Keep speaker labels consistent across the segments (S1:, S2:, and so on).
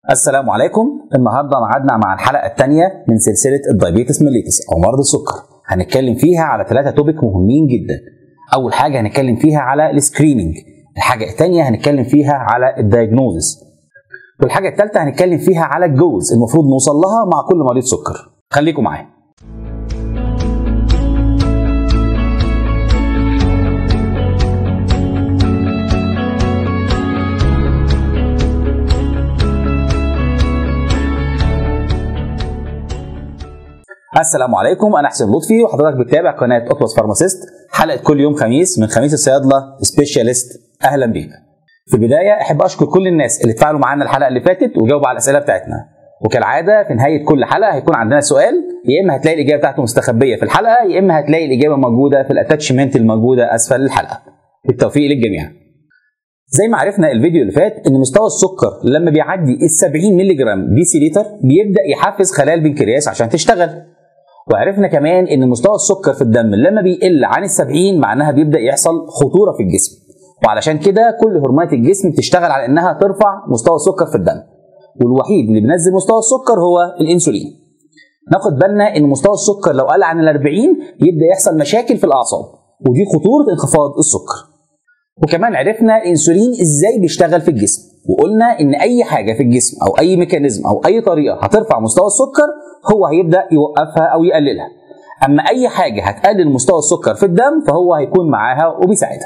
S1: السلام عليكم النهارده معادنا مع الحلقه الثانيه من سلسله الدايبيتس ميليتس او مرض السكر هنتكلم فيها على ثلاثه توبيك مهمين جدا اول حاجه هنتكلم فيها على السكريننج الحاجه الثانيه هنتكلم فيها على الدايجنوزس والحاجه الثالثه هنتكلم فيها على الجوز المفروض نوصل لها مع كل مريض سكر خليكم معايا السلام عليكم انا حسين لطفي وحضرتك بتتابع قناه اوتوس فارماسيست حلقه كل يوم خميس من خميس الصيادله سبيشاليست اهلا بيك في البدايه احب اشكر كل الناس اللي اتفاعلوا معانا الحلقه اللي فاتت وجاوبوا على الاسئله بتاعتنا وكالعاده في نهايه كل حلقه هيكون عندنا سؤال يا اما هتلاقي الاجابه بتاعته مستخبيه في الحلقه يا اما هتلاقي الاجابه موجوده في الاتاتشمنت الموجوده اسفل الحلقه بالتوفيق للجميع زي ما عرفنا الفيديو اللي فات ان مستوى السكر لما بيعدي ال 70 مللي جرام دي سي لتر بيبدا يحفز خلايا البنكرياس عشان تشتغل وعرفنا كمان ان مستوى السكر في الدم لما بيقل عن ال 70 معناها بيبدا يحصل خطوره في الجسم وعلشان كده كل هرمونات الجسم بتشتغل على انها ترفع مستوى السكر في الدم والوحيد اللي بينزل مستوى السكر هو الانسولين ناخد بالنا ان مستوى السكر لو قل عن ال 40 يبدا يحصل مشاكل في الاعصاب ودي خطوره انخفاض السكر وكمان عرفنا الانسولين ازاي بيشتغل في الجسم وقلنا ان اي حاجه في الجسم او اي ميكانيزم او اي طريقه هترفع مستوى السكر هو هيبدا يوقفها او يقللها اما اي حاجه هتقلل مستوى السكر في الدم فهو هيكون معاها وبيساعدها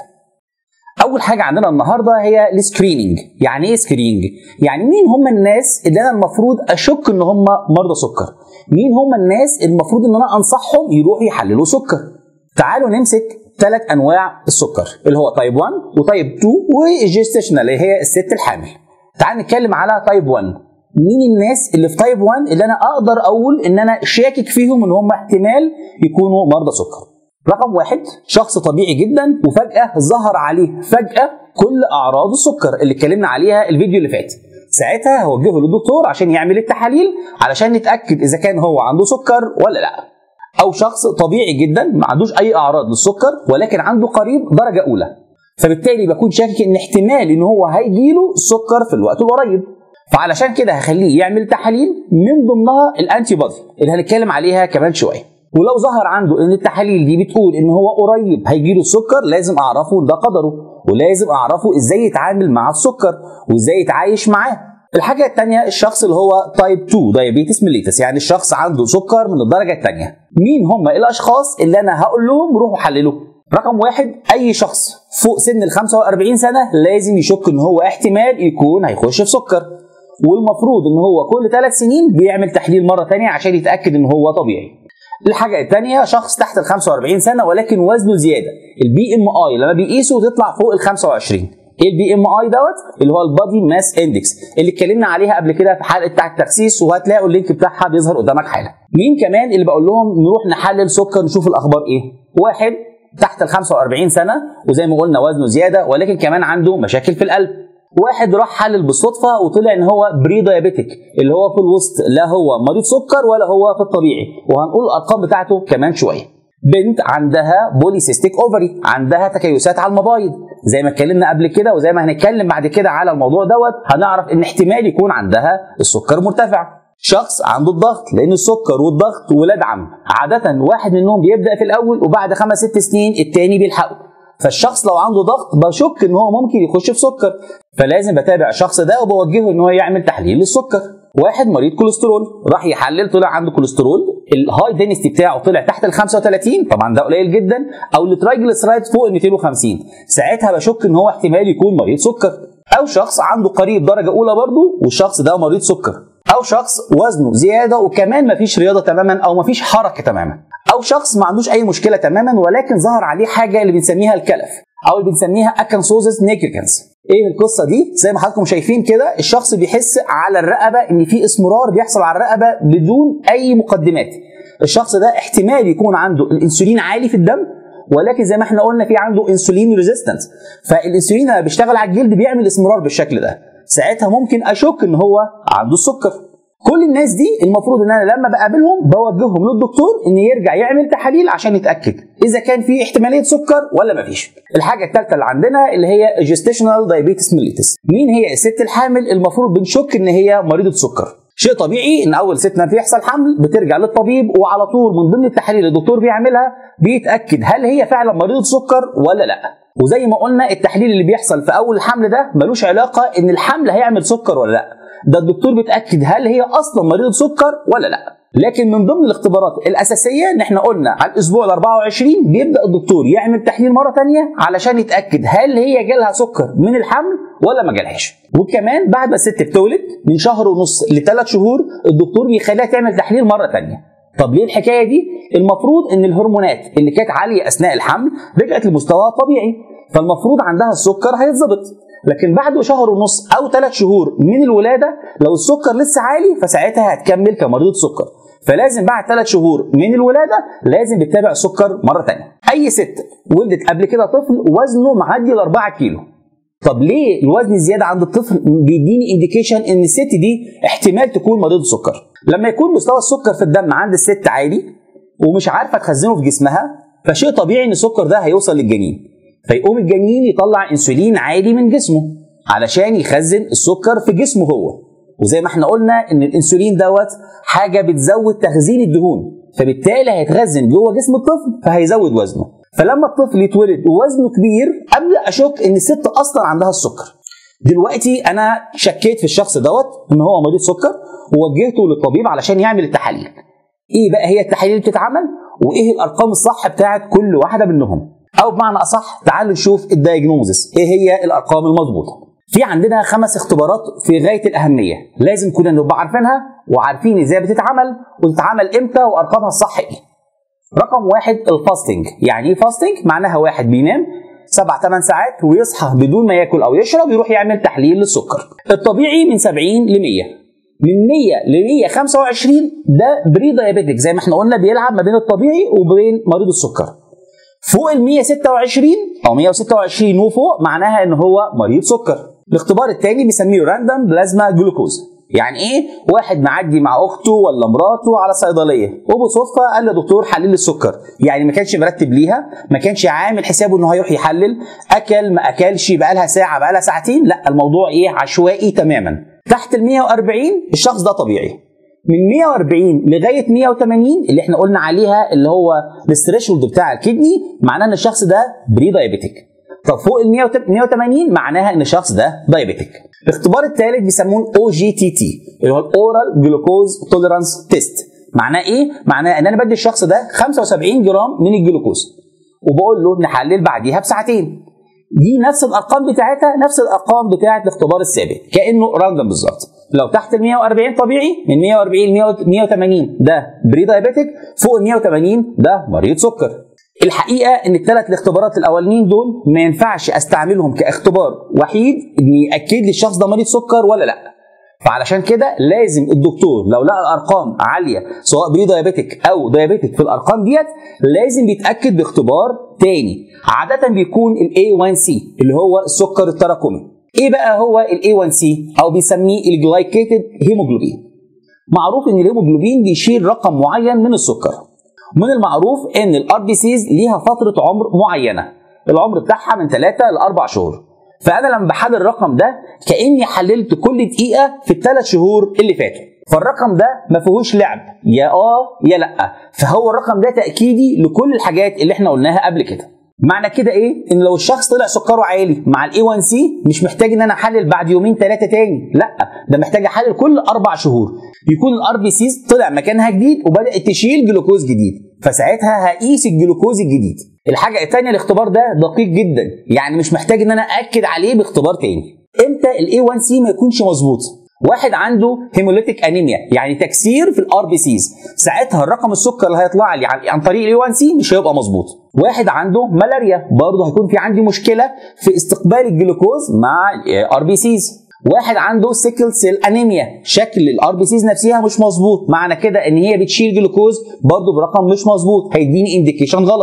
S1: اول حاجه عندنا النهارده هي السكريننج يعني ايه سكريننج يعني مين هم الناس اللي انا المفروض اشك ان هم مرضى سكر مين هم الناس المفروض ان انا انصحهم يروحوا يحللوا سكر تعالوا نمسك ثلاث انواع السكر اللي هو تايب 1 وتايب 2 والجيستيشنال اللي هي الست الحامل تعال نتكلم على تايب 1 مين الناس اللي في تايب 1 اللي انا اقدر اقول ان انا شاكك فيهم ان هم احتمال يكونوا مرضى سكر رقم واحد شخص طبيعي جدا وفجأة ظهر عليه فجأة كل أعراض السكر اللي اتكلمنا عليها الفيديو اللي فات ساعتها هوجهه للدكتور عشان يعمل التحاليل علشان نتأكد إذا كان هو عنده سكر ولا لأ أو شخص طبيعي جدا ما عندوش أي أعراض للسكر ولكن عنده قريب درجة أولى فبالتالي بكون شاكك إن احتمال إن هو هيجيله السكر في الوقت القريب فعلشان كده هخليه يعمل تحاليل من ضمنها الانتي بودي اللي هنتكلم عليها كمان شويه ولو ظهر عنده ان التحاليل دي بتقول ان هو قريب هيجيله السكر لازم اعرفه ده قدره ولازم اعرفه ازاي يتعامل مع السكر وازاي يتعايش معاه الحاجة الثانية الشخص اللي هو تايب 2 دايابيتس ميليتس يعني الشخص عنده سكر من الدرجة الثانية مين هم الأشخاص اللي أنا هقول لهم روحوا حللوا رقم واحد أي شخص فوق سن ال 45 سنة لازم يشك إن هو احتمال يكون هيخش في سكر والمفروض ان هو كل ثلاث سنين بيعمل تحليل مره ثانيه عشان يتاكد ان هو طبيعي. الحاجه الثانيه شخص تحت ال 45 سنه ولكن وزنه زياده، البي ام اي لما بيقيسه تطلع فوق ال 25. ايه البي ام اي دوت؟ اللي هو البادي ماس اندكس اللي اتكلمنا عليها قبل كده في حلقه بتاع التخسيس وهتلاقوا اللينك بتاعها بيظهر قدامك حالا. مين كمان اللي بقول لهم نروح نحلل سكر نشوف الاخبار ايه؟ واحد تحت ال 45 سنه وزي ما قلنا وزنه زياده ولكن كمان عنده مشاكل في القلب. واحد راح حلل بالصدفه وطلع ان هو بري دايابيتك اللي هو في الوسط لا هو مريض سكر ولا هو في الطبيعي وهنقول الارقام بتاعته كمان شويه بنت عندها بوليسيستيك اوفري عندها تكيسات على المبايض زي ما اتكلمنا قبل كده وزي ما هنتكلم بعد كده على الموضوع دوت هنعرف ان احتمال يكون عندها السكر مرتفع شخص عنده الضغط لان السكر والضغط ولاد عم عاده واحد منهم بيبدا في الاول وبعد خمس ست سنين التاني بيلحقه فالشخص لو عنده ضغط بشك ان هو ممكن يخش في سكر فلازم بتابع الشخص ده وبوجهه ان هو يعمل تحليل للسكر واحد مريض كوليسترول راح يحلل طلع عنده كوليسترول الهاي دينستي بتاعه طلع تحت ال 35 طبعا ده قليل جدا او الترايجليسرايد فوق ال 250 ساعتها بشك ان هو احتمال يكون مريض سكر او شخص عنده قريب درجه اولى برضه والشخص ده مريض سكر او شخص وزنه زياده وكمان مفيش رياضه تماما او مفيش حركه تماما او شخص ما عندوش اي مشكله تماما ولكن ظهر عليه حاجه اللي بنسميها الكلف او اللي بنسميها اكنسوزس نيجريكنس ايه القصه دي زي ما حضراتكم شايفين كده الشخص بيحس على الرقبه ان في اسمرار بيحصل على الرقبه بدون اي مقدمات الشخص ده احتمال يكون عنده الانسولين عالي في الدم ولكن زي ما احنا قلنا في عنده انسولين ريزيستنس فالانسولين لما بيشتغل على الجلد بيعمل اسمرار بالشكل ده ساعتها ممكن اشك ان هو عنده السكر كل الناس دي المفروض ان انا لما بقابلهم بوجههم للدكتور ان يرجع يعمل تحاليل عشان يتاكد اذا كان في احتماليه سكر ولا مفيش. الحاجه الثالثه اللي عندنا اللي هي جيستيشنال دايابيتس ميليتس. مين هي الست الحامل المفروض بنشك ان هي مريضه سكر؟ شيء طبيعي ان اول ست ما بيحصل حمل بترجع للطبيب وعلى طول من ضمن التحاليل اللي الدكتور بيعملها بيتاكد هل هي فعلا مريضه سكر ولا لا. وزي ما قلنا التحليل اللي بيحصل في اول الحمل ده ملوش علاقه ان الحمل هيعمل سكر ولا لا. ده الدكتور بيتاكد هل هي اصلا مريضه سكر ولا لا لكن من ضمن الاختبارات الاساسيه ان احنا قلنا على الاسبوع ال 24 بيبدا الدكتور يعمل تحليل مره ثانيه علشان يتاكد هل هي جالها سكر من الحمل ولا ما جالهاش وكمان بعد ما الست بتولد من شهر ونص لثلاث شهور الدكتور بيخليها تعمل تحليل مره ثانيه طب ليه الحكايه دي المفروض ان الهرمونات اللي كانت عاليه اثناء الحمل رجعت لمستواها الطبيعي فالمفروض عندها السكر هيتظبط لكن بعد شهر ونص او ثلاث شهور من الولاده لو السكر لسه عالي فساعتها هتكمل كمريض سكر فلازم بعد ثلاث شهور من الولاده لازم بتتابع السكر مره ثانيه اي ست ولدت قبل كده طفل وزنه معدي ال 4 كيلو طب ليه الوزن زياده عند الطفل بيديني انديكيشن ان الست دي احتمال تكون مريض سكر لما يكون مستوى السكر في الدم عند الست عالي ومش عارفه تخزنه في جسمها فشيء طبيعي ان السكر ده هيوصل للجنين فيقوم الجنين يطلع انسولين عالي من جسمه علشان يخزن السكر في جسمه هو وزي ما احنا قلنا ان الانسولين دوت حاجه بتزود تخزين الدهون فبالتالي هيتخزن جوه جسم الطفل فهيزود وزنه فلما الطفل يتولد ووزنه كبير ابدا اشك ان الست اصلا عندها السكر دلوقتي انا شكيت في الشخص دوت ان هو مريض سكر ووجهته للطبيب علشان يعمل التحاليل ايه بقى هي التحاليل اللي بتتعمل وايه الارقام الصح بتاعت كل واحده منهم او بمعنى اصح تعالوا نشوف الدايجنوزس ايه هي الارقام المضبوطه في عندنا خمس اختبارات في غايه الاهميه لازم كنا نبقى عارفينها وعارفين ازاي بتتعمل وتتعمل امتى وارقامها الصح ايه رقم واحد الفاستنج يعني ايه فاستنج معناها واحد بينام سبع ثمان ساعات ويصحى بدون ما ياكل او يشرب يروح يعمل تحليل للسكر الطبيعي من 70 ل 100 من 100 ل 125 ده بري دايابيتك زي ما احنا قلنا بيلعب ما بين الطبيعي وبين مريض السكر فوق ال 126 او 126 وفوق معناها ان هو مريض سكر الاختبار الثاني بنسميه راندوم بلازما جلوكوز يعني ايه واحد معدي مع اخته ولا مراته على صيدليه وبصدفه قال له دكتور حلل السكر يعني ما كانش مرتب ليها ما كانش عامل حسابه انه هيروح يحلل اكل ما اكلش بقى لها ساعه بقى لها ساعتين لا الموضوع ايه عشوائي تماما تحت ال 140 الشخص ده طبيعي من 140 لغايه 180 اللي احنا قلنا عليها اللي هو الثريشولد بتاع الكدني معناه ان الشخص ده بري دايابيتك طب فوق ال 180 معناها ان الشخص ده دايابيتك الاختبار الثالث بيسموه او جي تي تي اللي هو الاورال جلوكوز توليرانس تيست معناه ايه معناه ان انا بدي الشخص ده 75 جرام من الجلوكوز وبقول له نحلل بعديها بساعتين دي نفس الارقام بتاعتها نفس الارقام بتاعت الاختبار السابق كانه راندوم بالظبط لو تحت ال 140 طبيعي من 140 ل 180 ده بري دايابيتك فوق ال 180 ده مريض سكر الحقيقه ان الثلاث الاختبارات الاولانيين دول ما ينفعش استعملهم كاختبار وحيد ان ياكد لي الشخص ده مريض سكر ولا لا فعلشان كده لازم الدكتور لو لقى الارقام عاليه سواء بري دايابيتك او دايابيتك في الارقام ديت لازم بيتاكد باختبار تاني عاده بيكون الاي 1 سي اللي هو السكر التراكمي ايه بقى هو الاي 1 سي او بيسميه الجلايكيتد هيموجلوبين معروف ان الهيموجلوبين بيشيل رقم معين من السكر من المعروف ان الار بي سيز ليها فتره عمر معينه العمر بتاعها من 3 ل 4 شهور فانا لما بحلل الرقم ده كاني حللت كل دقيقه في الثلاث شهور اللي فاتوا فالرقم ده ما فيهوش لعب يا اه يا لا فهو الرقم ده تاكيدي لكل الحاجات اللي احنا قلناها قبل كده معنى كده ايه ان لو الشخص طلع سكره عالي مع الاي 1 سي مش محتاج ان انا احلل بعد يومين ثلاثه تاني لا ده محتاج احلل كل اربع شهور يكون الار بي سيز طلع مكانها جديد وبدات تشيل جلوكوز جديد فساعتها هقيس الجلوكوز الجديد الحاجه الثانيه الاختبار ده دقيق جدا يعني مش محتاج ان انا اكد عليه باختبار تاني امتى الاي 1 سي ما يكونش مظبوط واحد عنده هيموليتيك انيميا يعني تكسير في الار بي سيز ساعتها الرقم السكر اللي هيطلع لي عن طريق الاي 1 سي مش هيبقى مظبوط واحد عنده ملاريا برضه هيكون في عندي مشكله في استقبال الجلوكوز مع ار بي سيز واحد عنده سيكل سيل انيميا شكل الار بي سيز نفسها مش مظبوط معنى كده ان هي بتشيل جلوكوز برضه برقم مش مظبوط هيديني انديكيشن غلط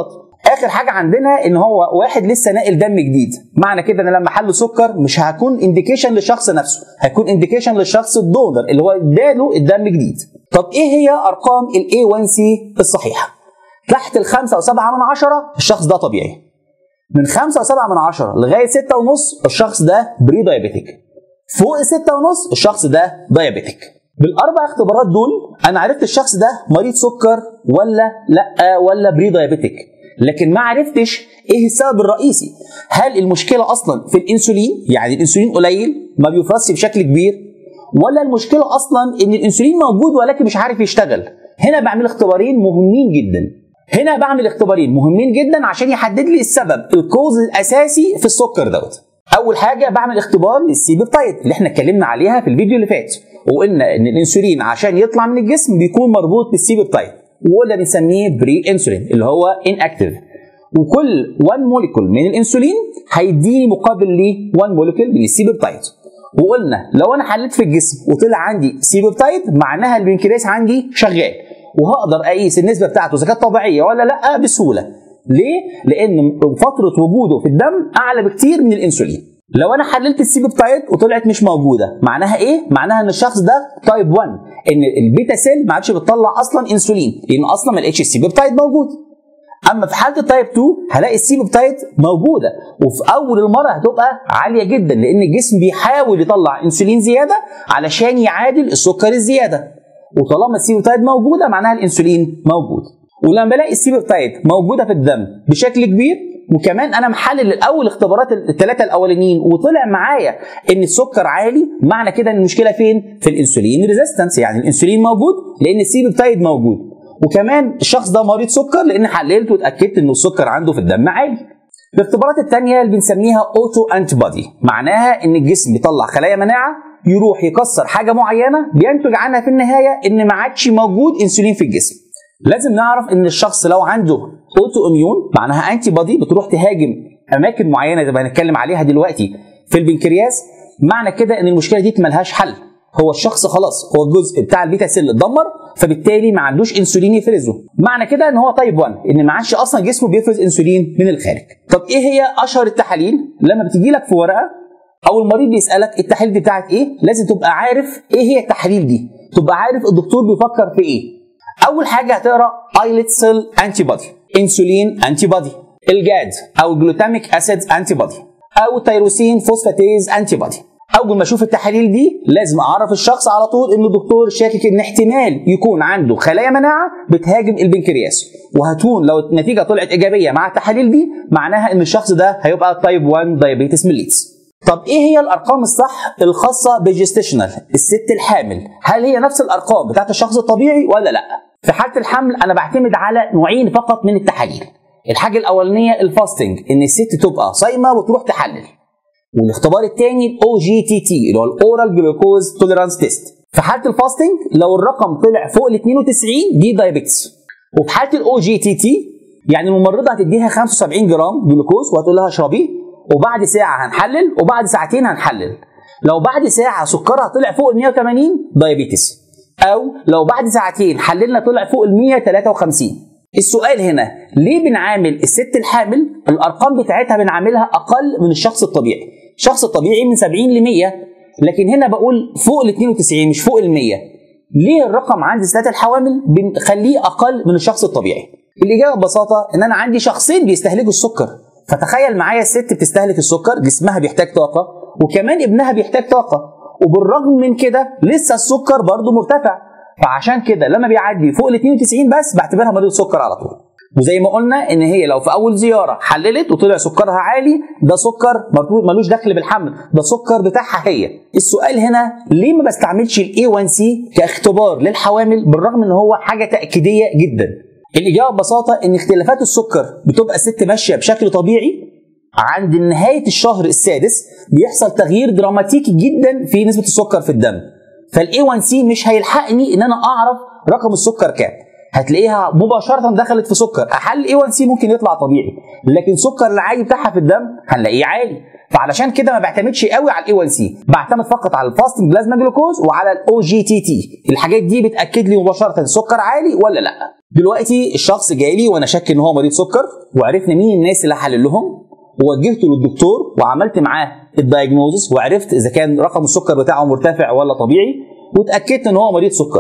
S1: اخر حاجه عندنا ان هو واحد لسه ناقل دم جديد معنى كده ان لما حل سكر مش هيكون انديكيشن للشخص نفسه هيكون انديكيشن للشخص الدونر اللي هو اداله الدم جديد طب ايه هي ارقام الاي 1 سي الصحيحه تحت الخمسة وسبعة من عشرة الشخص ده طبيعي من خمسة وسبعة من عشرة لغاية ستة ونص الشخص ده بري دايابيتك فوق ستة ونص الشخص ده دايابيتك بالاربع اختبارات دول انا عرفت الشخص ده مريض سكر ولا لا ولا بري دايابيتك لكن ما عرفتش ايه السبب الرئيسي هل المشكله اصلا في الانسولين يعني الانسولين قليل ما بيفرزش بشكل كبير ولا المشكله اصلا ان الانسولين موجود ولكن مش عارف يشتغل هنا بعمل اختبارين مهمين جدا هنا بعمل اختبارين مهمين جدا عشان يحدد لي السبب الكوز الاساسي في السكر دوت اول حاجه بعمل اختبار للسيبيبتايد اللي احنا اتكلمنا عليها في الفيديو اللي فات وقلنا ان الانسولين عشان يطلع من الجسم بيكون مربوط بالسيبيبتايد وقلنا بنسميه بري انسولين اللي هو ان اكتيف وكل 1 موليكول من الانسولين هيديني مقابل ل 1 موليكول من السيبيبتايد وقلنا لو انا حليت في الجسم وطلع عندي سيبيبتايد معناها البنكرياس عندي شغال وهقدر اقيس النسبه بتاعته اذا كانت طبيعيه ولا لا بسهوله ليه؟ لان فتره وجوده في الدم اعلى بكتير من الانسولين لو انا حللت السيبيبتايد وطلعت مش موجوده معناها ايه معناها ان الشخص ده تايب 1 ان البيتا سيل ما عادش بتطلع اصلا انسولين لان اصلا ما لقيتش السيبيبتايد موجود اما في حاله التايب 2 هلاقي السيبيبتايد موجوده وفي اول المره هتبقى عاليه جدا لان الجسم بيحاول يطلع انسولين زياده علشان يعادل السكر الزياده وطالما السيبيبتايد موجوده معناها الانسولين موجود ولما بلاقي السيبيبتايد موجوده في الدم بشكل كبير وكمان انا محلل الاول اختبارات الثلاثه الاولانيين وطلع معايا ان السكر عالي معنى كده ان المشكله فين في الانسولين ريزيستنس يعني الانسولين موجود لان السيبيبتايد موجود وكمان الشخص ده مريض سكر لان حللت واتاكدت ان السكر عنده في الدم عالي الاختبارات الثانيه اللي بنسميها اوتو انتي بودي معناها ان الجسم بيطلع خلايا مناعه يروح يكسر حاجه معينه بينتج عنها في النهايه ان ما عادش موجود انسولين في الجسم لازم نعرف ان الشخص لو عنده اوتو اميون معناها انتي بودي بتروح تهاجم اماكن معينه زي ما هنتكلم عليها دلوقتي في البنكرياس معنى كده ان المشكله دي ملهاش حل هو الشخص خلاص هو الجزء بتاع البيتا سيل اتدمر فبالتالي ما عندوش انسولين يفرزه معنى كده ان هو تايب 1 ان ما عادش اصلا جسمه بيفرز انسولين من الخارج طب ايه هي اشهر التحاليل لما بتجي لك في ورقه او المريض بيسالك التحاليل دي بتاعت ايه لازم تبقى عارف ايه هي التحاليل دي تبقى عارف الدكتور بيفكر في ايه اول حاجه هتقرا ايلت سيل انتي بودي انسولين انتي بودي الجاد او جلوتاميك اسيد انتي بودي او تيروسين فوسفاتيز انتي بودي اول ما اشوف التحاليل دي لازم اعرف الشخص على طول ان الدكتور شاكك ان احتمال يكون عنده خلايا مناعه بتهاجم البنكرياس وهتكون لو النتيجه طلعت ايجابيه مع التحاليل دي معناها ان الشخص ده هيبقى تايب 1 دايابيتس ميليتس طب ايه هي الارقام الصح الخاصه بالجستيشنال الست الحامل هل هي نفس الارقام بتاعت الشخص الطبيعي ولا لا في حاله الحمل انا بعتمد على نوعين فقط من التحاليل الحاجه الاولانيه الفاستنج ان الست تبقى صايمه وتروح تحلل والاختبار الثاني الاو جي تي تي اللي هو الاورال جلوكوز توليرانس تيست في حاله الفاستنج لو الرقم طلع فوق ال 92 دي دايابيتس وفي حاله الاو جي تي تي يعني الممرضه هتديها 75 جرام جلوكوز وهتقول لها اشربيه وبعد ساعه هنحلل وبعد ساعتين هنحلل لو بعد ساعه سكرها طلع فوق ال 180 دايابيتس او لو بعد ساعتين حللنا طلع فوق ال 153 السؤال هنا ليه بنعامل الست الحامل الارقام بتاعتها بنعاملها اقل من الشخص الطبيعي الشخص الطبيعي من 70 ل 100 لكن هنا بقول فوق ال 92 مش فوق ال 100 ليه الرقم عند ستات الحوامل بنخليه اقل من الشخص الطبيعي الاجابه ببساطه ان انا عندي شخصين بيستهلكوا السكر فتخيل معايا الست بتستهلك السكر جسمها بيحتاج طاقه وكمان ابنها بيحتاج طاقه وبالرغم من كده لسه السكر برضه مرتفع فعشان كده لما بيعدي فوق ال 92 بس بعتبرها مريض سكر على طول وزي ما قلنا ان هي لو في اول زياره حللت وطلع سكرها عالي ده سكر ملوش دخل بالحمل ده سكر بتاعها هي السؤال هنا ليه ما بستعملش الاي 1 سي كاختبار للحوامل بالرغم ان هو حاجه تاكيديه جدا الاجابه ببساطه ان اختلافات السكر بتبقى الست ماشيه بشكل طبيعي عند نهايه الشهر السادس بيحصل تغيير دراماتيكي جدا في نسبه السكر في الدم فالاي 1 سي مش هيلحقني ان انا اعرف رقم السكر كام هتلاقيها مباشره دخلت في سكر احل اي 1 سي ممكن يطلع طبيعي لكن سكر العادي بتاعها في الدم هنلاقيه عالي فعلشان كده ما بعتمدش قوي على الاي 1 سي بعتمد فقط على الفاستنج بلازما جلوكوز وعلى الاو جي تي تي الحاجات دي بتاكد لي مباشره السكر عالي ولا لا دلوقتي الشخص جاي لي وانا شاك ان هو مريض سكر وعرفنا مين الناس اللي هحلل لهم ووجهته للدكتور وعملت معاه الدايجنوزس وعرفت اذا كان رقم السكر بتاعه مرتفع ولا طبيعي واتاكدت ان هو مريض سكر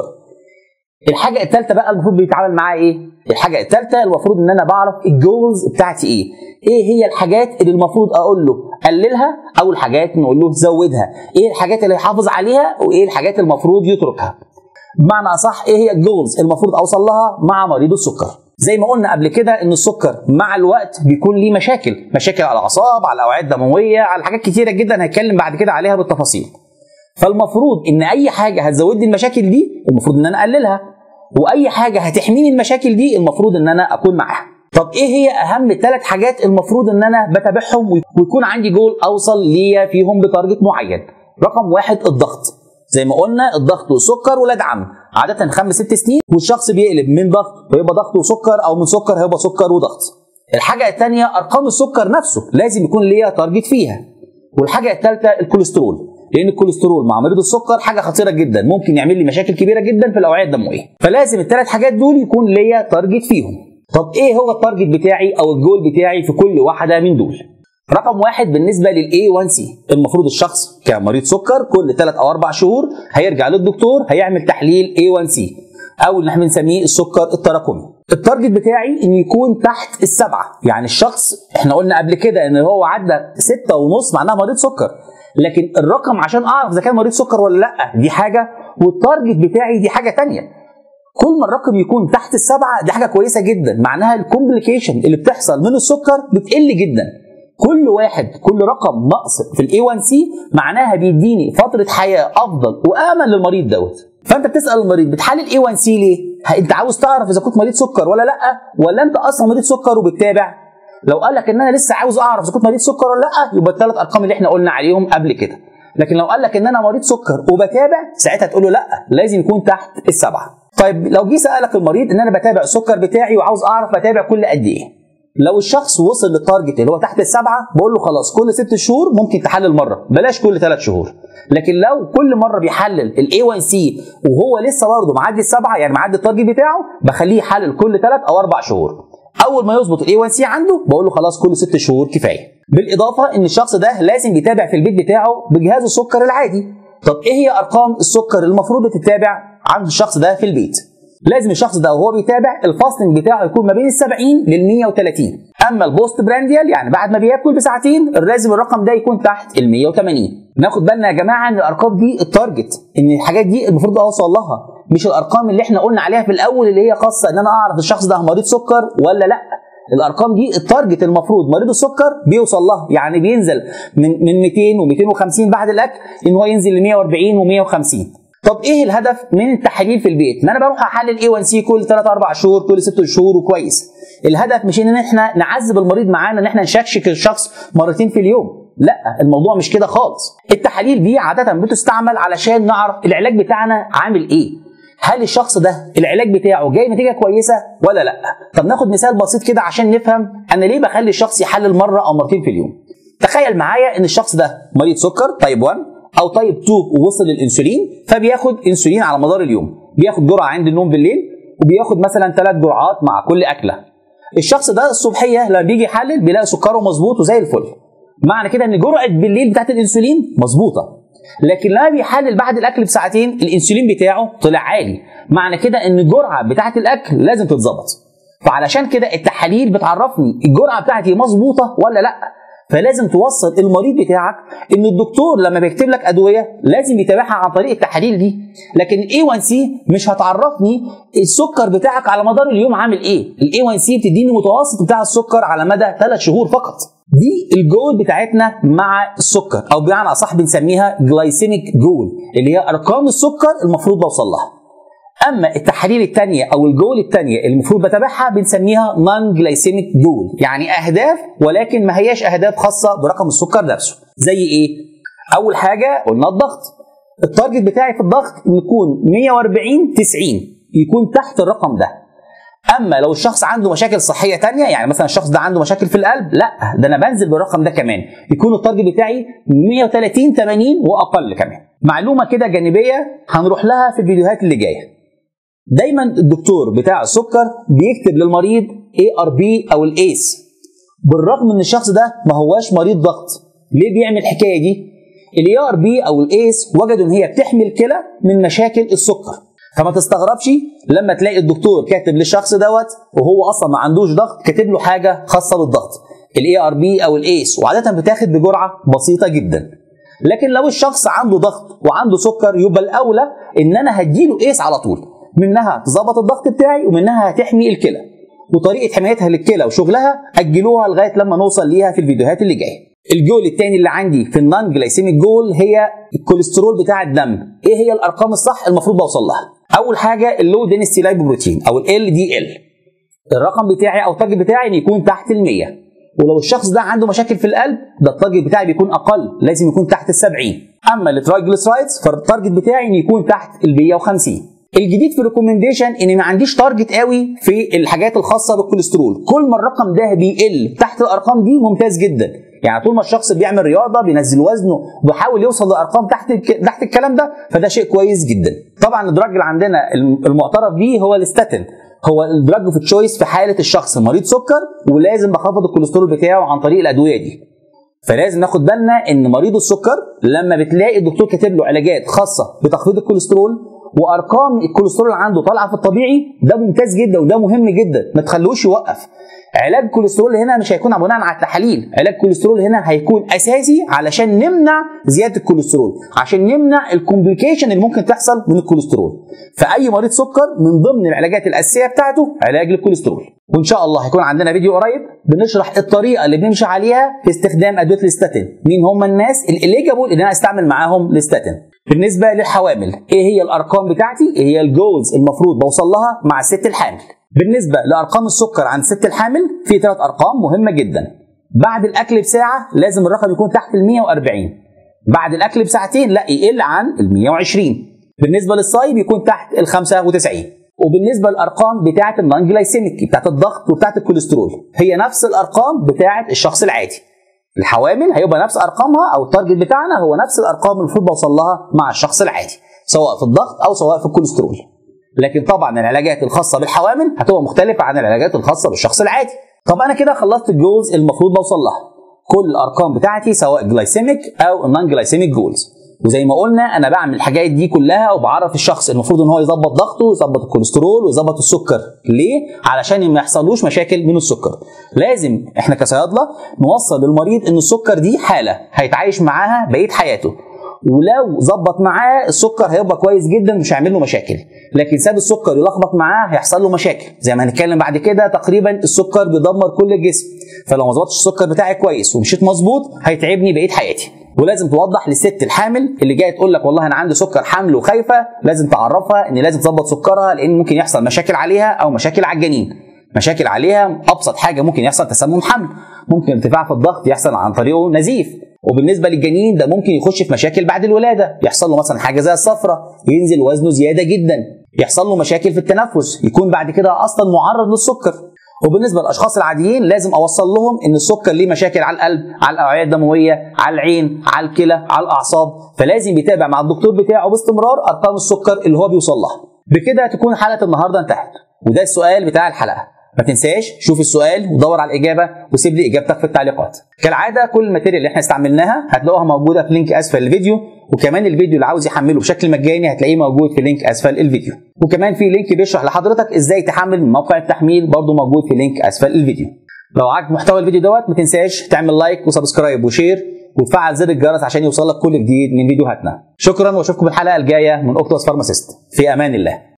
S1: الحاجه الثالثه بقى المفروض بيتعامل معاها ايه الحاجه الثالثه المفروض ان انا بعرف الجولز بتاعتي ايه ايه هي الحاجات اللي المفروض اقول له قللها او الحاجات نقول له زودها ايه الحاجات اللي يحافظ عليها وايه الحاجات المفروض يتركها بمعنى اصح ايه هي الجولز المفروض اوصل لها مع مريض السكر زي ما قلنا قبل كده ان السكر مع الوقت بيكون ليه مشاكل مشاكل على الاعصاب على الاوعيه الدمويه على حاجات كتيره جدا هنتكلم بعد كده عليها بالتفاصيل فالمفروض ان اي حاجه هتزود لي المشاكل دي المفروض ان انا اقللها واي حاجه هتحميني من المشاكل دي المفروض ان انا اكون معاها طب ايه هي اهم ثلاث حاجات المفروض ان انا بتابعهم ويكون عندي جول اوصل ليا فيهم بتارجت معين رقم واحد الضغط زي ما قلنا الضغط والسكر ولاد عم عاده خمس ست سنين والشخص بيقلب من ضغط ويبقى ضغط وسكر او من سكر هيبقى سكر وضغط الحاجه الثانيه ارقام السكر نفسه لازم يكون ليا تارجت فيها والحاجه الثالثه الكوليسترول لان الكوليسترول مع مريض السكر حاجه خطيره جدا ممكن يعمل لي مشاكل كبيره جدا في الاوعيه الدمويه فلازم الثلاث حاجات دول يكون ليا تارجت فيهم طب ايه هو التارجت بتاعي او الجول بتاعي في كل واحده من دول رقم واحد بالنسبه للاي 1 سي المفروض الشخص كمريض سكر كل 3 او 4 شهور هيرجع للدكتور هيعمل تحليل اي 1 سي او اللي احنا بنسميه السكر التراكمي التارجت بتاعي ان يكون تحت السبعه يعني الشخص احنا قلنا قبل كده ان هو عدى ستة ونص معناها مريض سكر لكن الرقم عشان اعرف اذا كان مريض سكر ولا لا دي حاجه والتارجت بتاعي دي حاجه تانية كل ما الرقم يكون تحت السبعه دي حاجه كويسه جدا معناها الكومبليكيشن اللي بتحصل من السكر بتقل جدا كل واحد كل رقم نقص في الاي 1 سي معناها بيديني فتره حياه افضل وامن للمريض دوت فانت بتسال المريض بتحلل اي 1 سي ليه انت عاوز تعرف اذا كنت مريض سكر ولا لا ولا انت اصلا مريض سكر وبتتابع لو قال لك ان انا لسه عاوز اعرف اذا كنت مريض سكر ولا لا يبقى الثلاث ارقام اللي احنا قلنا عليهم قبل كده لكن لو قال لك ان انا مريض سكر وبتابع ساعتها تقول له لا لازم يكون تحت السبعه طيب لو جه سالك المريض ان انا بتابع السكر بتاعي وعاوز اعرف بتابع كل قد ايه لو الشخص وصل للتارجت اللي هو تحت السبعه بقول له خلاص كل ست شهور ممكن تحلل مره بلاش كل ثلاث شهور لكن لو كل مره بيحلل الاي 1 سي وهو لسه برضه معدي السبعه يعني معدي التارجت بتاعه بخليه يحلل كل ثلاث او اربع شهور اول ما يظبط الاي 1 سي عنده بقول له خلاص كل ست شهور كفايه بالاضافه ان الشخص ده لازم يتابع في البيت بتاعه بجهاز السكر العادي طب ايه هي ارقام السكر اللي المفروض بتتابع عند الشخص ده في البيت لازم الشخص ده وهو بيتابع الفاستنج بتاعه يكون ما بين ال 70 لل 130 اما البوست برانديال يعني بعد ما بياكل بساعتين لازم الرقم ده يكون تحت ال 180 ناخد بالنا يا جماعه ان الارقام دي التارجت ان الحاجات دي المفروض اوصل لها مش الارقام اللي احنا قلنا عليها في الاول اللي هي خاصه ان انا اعرف الشخص ده مريض سكر ولا لا الارقام دي التارجت المفروض مريض السكر بيوصل لها يعني بينزل من من 200 و250 بعد الاكل ان هو ينزل ل 140 و150 طب ايه الهدف من التحاليل في البيت؟ ان انا بروح احلل اي 1 سي كل 3 4 شهور كل 6 شهور وكويس. الهدف مش ان احنا نعذب المريض معانا ان احنا نشكشك الشخص مرتين في اليوم. لا الموضوع مش كده خالص. التحاليل دي عاده بتستعمل علشان نعرف العلاج بتاعنا عامل ايه. هل الشخص ده العلاج بتاعه جاي نتيجه كويسه ولا لا؟ طب ناخد مثال بسيط كده عشان نفهم انا ليه بخلي الشخص يحلل مره او مرتين في اليوم. تخيل معايا ان الشخص ده مريض سكر تايب 1 او تايب 2 ووصل للانسولين فبياخد انسولين على مدار اليوم بياخد جرعه عند النوم بالليل وبياخد مثلا ثلاث جرعات مع كل اكله الشخص ده الصبحيه لما بيجي يحلل بيلاقي سكره مظبوط وزي الفل معنى كده ان جرعه بالليل بتاعت الانسولين مظبوطه لكن لما بيحلل بعد الاكل بساعتين الانسولين بتاعه طلع عالي معنى كده ان الجرعه بتاعت الاكل لازم تتظبط فعلشان كده التحاليل بتعرفني الجرعه بتاعتي مظبوطه ولا لا فلازم توصل المريض بتاعك ان الدكتور لما بيكتب لك ادويه لازم يتابعها عن طريق التحاليل دي لكن الاي 1 سي مش هتعرفني السكر بتاعك على مدار اليوم عامل ايه الاي 1 سي بتديني متوسط بتاع السكر على مدى 3 شهور فقط دي الجول بتاعتنا مع السكر او بمعنى اصح بنسميها جلايسيميك جول اللي هي ارقام السكر المفروض بوصل لها اما التحاليل الثانيه او الجول الثانيه اللي المفروض بتابعها بنسميها نون جلايسيميك جول يعني اهداف ولكن ما هياش اهداف خاصه برقم السكر نفسه زي ايه اول حاجه قلنا الضغط التارجت بتاعي في الضغط يكون 140 90 يكون تحت الرقم ده اما لو الشخص عنده مشاكل صحيه تانية يعني مثلا الشخص ده عنده مشاكل في القلب لا ده انا بنزل بالرقم ده كمان يكون التارجت بتاعي 130 80 واقل كمان معلومه كده جانبيه هنروح لها في الفيديوهات اللي جايه دايما الدكتور بتاع السكر بيكتب للمريض اي ار بي او الايس بالرغم ان الشخص ده ما هواش مريض ضغط ليه بيعمل الحكايه دي الاي ار بي او الايس وجدوا ان هي بتحمي الكلى من مشاكل السكر فما تستغربش لما تلاقي الدكتور كاتب للشخص دوت وهو اصلا ما عندوش ضغط كاتب له حاجه خاصه بالضغط الاي ار بي او الايس وعاده بتاخد بجرعه بسيطه جدا لكن لو الشخص عنده ضغط وعنده سكر يبقى الاولى ان انا هديله ايس على طول منها تظبط الضغط بتاعي ومنها هتحمي الكلى وطريقه حمايتها للكلى وشغلها اجلوها لغايه لما نوصل ليها في الفيديوهات اللي جايه الجول الثاني اللي عندي في النون جلايسيميك جول هي الكوليسترول بتاع الدم ايه هي الارقام الصح المفروض بوصل لها اول حاجه اللو دينستي لايبوبروتين او ال دي ال الرقم بتاعي او التارجت بتاعي ان يكون تحت ال 100 ولو الشخص ده عنده مشاكل في القلب ده التارجت بتاعي بيكون اقل لازم يكون تحت ال 70 اما الترايجليسرايدز فالتارجت بتاعي ان يكون تحت ال 150 الجديد في الريكومنديشن ان ما عنديش تارجت قوي في الحاجات الخاصه بالكوليسترول كل ما الرقم ده بيقل تحت الارقام دي ممتاز جدا يعني طول ما الشخص بيعمل رياضه بينزل وزنه وبيحاول يوصل لارقام تحت تحت الكلام ده فده شيء كويس جدا طبعا الدراج اللي عندنا المعترف بيه هو الاستاتين هو الدراج في تشويس في حاله الشخص مريض سكر ولازم بخفض الكوليسترول بتاعه عن طريق الادويه دي فلازم ناخد بالنا ان مريض السكر لما بتلاقي الدكتور كاتب له علاجات خاصه بتخفيض الكوليسترول وارقام الكوليسترول اللي عنده طالعه في الطبيعي ده ممتاز جدا وده مهم جدا ما تخلوش يوقف علاج كوليسترول هنا مش هيكون بناء على التحاليل علاج كوليسترول هنا هيكون اساسي علشان نمنع زياده الكوليسترول عشان نمنع الكومبليكيشن اللي ممكن تحصل من الكوليسترول فاي مريض سكر من ضمن العلاجات الاساسيه بتاعته علاج للكوليسترول وان شاء الله هيكون عندنا فيديو قريب بنشرح الطريقه اللي بنمشي عليها في استخدام ادويه الاستاتين مين هم الناس الاليجابل ان انا استعمل معاهم الاستاتين بالنسبه للحوامل ايه هي الارقام بتاعتي ايه هي الجولز المفروض بوصل لها مع الست الحامل بالنسبه لارقام السكر عند الست الحامل في ثلاث ارقام مهمه جدا بعد الاكل بساعه لازم الرقم يكون تحت ال 140 بعد الاكل بساعتين لا يقل عن ال 120 بالنسبه للصايم يكون تحت ال 95 وبالنسبه للارقام بتاعه النون جلايسيميك بتاعه الضغط وبتاعه الكوليسترول هي نفس الارقام بتاعه الشخص العادي الحوامل هيبقى نفس ارقامها او التارجت بتاعنا هو نفس الارقام المفروض بوصل لها مع الشخص العادي سواء في الضغط او سواء في الكوليسترول لكن طبعا العلاجات الخاصه بالحوامل هتبقى مختلفه عن العلاجات الخاصه بالشخص العادي طب انا كده خلصت الجولز المفروض بوصل لها كل الارقام بتاعتي سواء جلايسيميك او نون جلايسيميك جولز وزي ما قلنا انا بعمل الحاجات دي كلها وبعرف الشخص المفروض ان هو يظبط ضغطه ويظبط الكوليسترول ويظبط السكر ليه علشان ما يحصلوش مشاكل من السكر لازم احنا كصيادله نوصل للمريض ان السكر دي حاله هيتعايش معاها بقيه حياته ولو ظبط معاه السكر هيبقى كويس جدا مش هيعمل له مشاكل لكن ساب السكر يلخبط معاه هيحصل له مشاكل زي ما هنتكلم بعد كده تقريبا السكر بيدمر كل الجسم فلو ما ظبطتش السكر بتاعي كويس ومشيت مظبوط هيتعبني بقيه حياتي ولازم توضح للست الحامل اللي جايه تقول لك والله انا عندي سكر حمل وخايفه لازم تعرفها ان لازم تظبط سكرها لان ممكن يحصل مشاكل عليها او مشاكل على الجنين مشاكل عليها ابسط حاجه ممكن يحصل تسمم حمل ممكن ارتفاع في الضغط يحصل عن طريقه نزيف وبالنسبه للجنين ده ممكن يخش في مشاكل بعد الولاده يحصل له مثلا حاجه زي الصفرة ينزل وزنه زياده جدا يحصل له مشاكل في التنفس يكون بعد كده اصلا معرض للسكر وبالنسبه للاشخاص العاديين لازم اوصل لهم ان السكر ليه مشاكل على القلب على الاوعيه الدمويه على العين على الكلى على الاعصاب فلازم يتابع مع الدكتور بتاعه باستمرار ارقام السكر اللي هو بيوصل لها بكده تكون حلقه النهارده انتهت وده السؤال بتاع الحلقه ما تنساش شوف السؤال ودور على الاجابه وسيب لي اجابتك في التعليقات كالعاده كل الماتيريال اللي احنا استعملناها هتلاقوها موجوده في لينك اسفل الفيديو وكمان الفيديو اللي عاوز يحمله بشكل مجاني هتلاقيه موجود في لينك اسفل الفيديو وكمان في لينك بيشرح لحضرتك ازاي تحمل من موقع التحميل برضه موجود في لينك اسفل الفيديو لو عجبك محتوى الفيديو دوت ما تنساش تعمل لايك وسبسكرايب وشير وتفعل زر الجرس عشان يوصلك كل جديد من فيديوهاتنا شكرا واشوفكم الحلقه الجايه من اوكتوس فارماسيست في امان الله